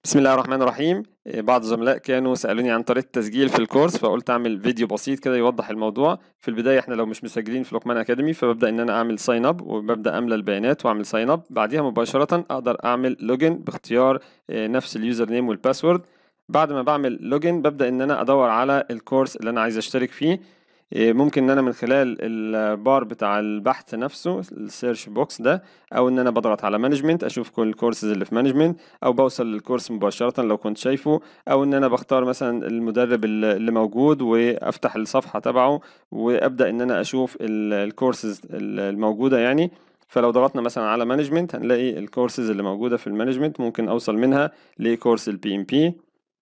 بسم الله الرحمن الرحيم إيه، بعض الزملاء كانوا سألوني عن طريقة التسجيل في الكورس فقلت أعمل فيديو بسيط كده يوضح الموضوع في البداية احنا لو مش مسجلين في لقمان أكاديمي فببدأ إن أنا أعمل ساين أب وببدأ أملى البيانات وأعمل ساين أب بعديها مباشرة أقدر أعمل لوجن باختيار إيه، نفس اليوزر نيم والباسورد بعد ما بعمل لوجن ببدأ إن أنا أدور على الكورس اللي أنا عايز أشترك فيه إيه، ممكن ان انا من خلال البار بتاع البحث نفسه السيرش بوكس ده او ان انا بضغط على مانجمنت اشوف كل الكورسز اللي في مانجمنت او بوصل للكورس مباشرة لو كنت شايفه او ان انا بختار مثلا المدرب اللي موجود وافتح الصفحة تبعه وابدأ ان انا اشوف الكورسز الموجودة يعني فلو ضغطنا مثلا على مانجمنت هنلاقي الكورسز اللي موجودة في المانجمنت ممكن اوصل منها لكورس البي ام بي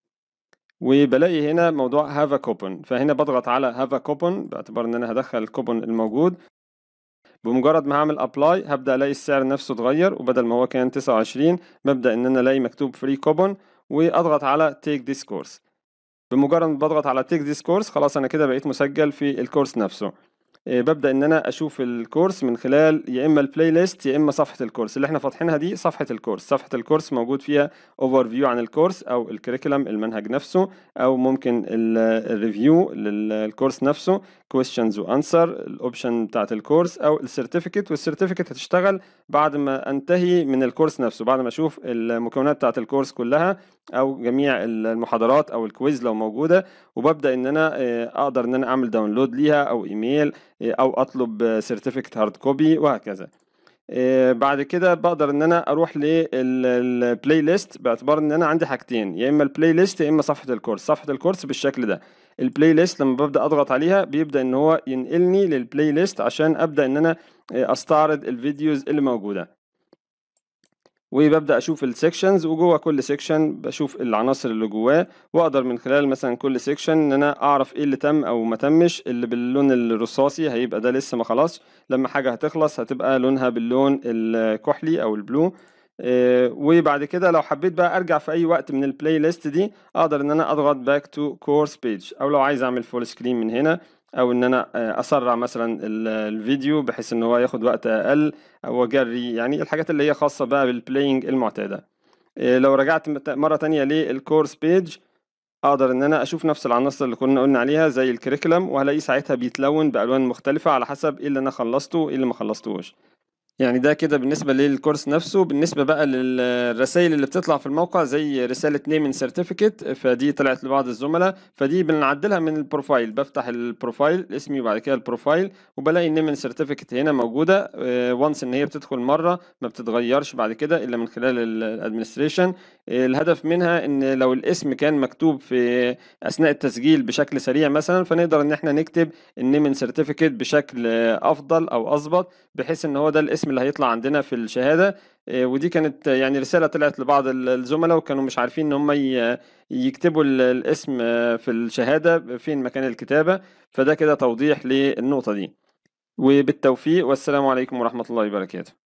وبلاقي هنا موضوع هاف كوبون فهنا بضغط على هاف كوبون باعتبار ان انا هدخل الكوبون الموجود بمجرد ما هعمل ابلاي هبدا الاقي السعر نفسه اتغير وبدل ما هو كان 29 ببدا ان انا الاقي مكتوب فري كوبون واضغط على تيك ذيس كورس بمجرد ما بضغط على تيك ذيس كورس خلاص انا كده بقيت مسجل في الكورس نفسه آه، ببدأ إن أنا أشوف الكورس من خلال يا إما البلاي ليست يا إما صفحة الكورس اللي إحنا فاتحينها دي صفحة الكورس صفحة الكورس موجود فيها اوفر فيو عن الكورس أو الكريكولم المنهج نفسه أو ممكن الريفيو للكورس نفسه questions وانسر الاوبشن بتاعت الكورس او السيرتيفيكت والسيرتيفيكت هتشتغل بعد ما انتهي من الكورس نفسه بعد ما اشوف المكونات بتاعت الكورس كلها او جميع المحاضرات او الكويز لو موجوده وببدا ان انا آه، اقدر ان انا اعمل داونلود ليها او ايميل آه، او اطلب سيرتيفيكت هارد كوبي وهكذا آه، بعد كده بقدر ان انا اروح للبلاي ليست باعتبار ان انا عندي حاجتين يا اما البلاي ليست يا اما صفحه الكورس صفحه الكورس بالشكل ده البلاي ليست لما ببدا اضغط عليها بيبدا ان هو ينقلني للبلاي ليست عشان ابدا ان انا آه، استعرض الفيديوز اللي موجوده وببدا اشوف السكشنز وجوه كل سيكشن بشوف العناصر اللي جواه واقدر من خلال مثلا كل سيكشن ان انا اعرف ايه اللي تم او ما تمش اللي باللون الرصاصي هيبقى ده لسه ما خلاص لما حاجه هتخلص هتبقى لونها باللون الكحلي او البلو آه، وبعد كده لو حبيت بقى ارجع في اي وقت من البلاي ليست دي اقدر ان انا اضغط باك تو كورس بيج او لو عايز اعمل فول سكرين من هنا او ان انا آه، اسرع مثلا الفيديو بحيث ان هو ياخد وقت اقل او اجري يعني الحاجات اللي هي خاصة بقى بالبلاينج المعتادة آه، لو رجعت مرة تانية للكورس بيج اقدر ان انا اشوف نفس العناصر اللي كنا قلنا عليها زي الكريكولم وهلاقي ساعتها بيتلون بالوان مختلفة على حسب ايه اللي انا خلصته وايه اللي ما خلصتوش يعني ده كده بالنسبة للكورس نفسه بالنسبة بقى للرسائل اللي بتطلع في الموقع زي رسالة نيمين سيرتيفيكت فدي طلعت لبعض الزملاء فدي بنعدلها من البروفايل بفتح البروفايل اسمي وبعد كده البروفايل وبلاقي النيمين سيرتيفيكت هنا موجودة وانس ان هي بتدخل مرة ما بتتغيرش بعد كده الا من خلال الادمنستريشن الهدف منها ان لو الاسم كان مكتوب في اثناء التسجيل بشكل سريع مثلا فنقدر ان احنا نكتب النيمين سيرتيفيكت بشكل افضل او اظبط بحيث ان هو ده الاسم اللي هيطلع عندنا في الشهاده آه، ودي كانت يعني رساله طلعت لبعض الزملاء وكانوا مش عارفين ان هم يكتبوا الاسم آه، في الشهاده فين مكان الكتابه فده كده توضيح للنقطه دي وبالتوفيق والسلام عليكم ورحمه الله وبركاته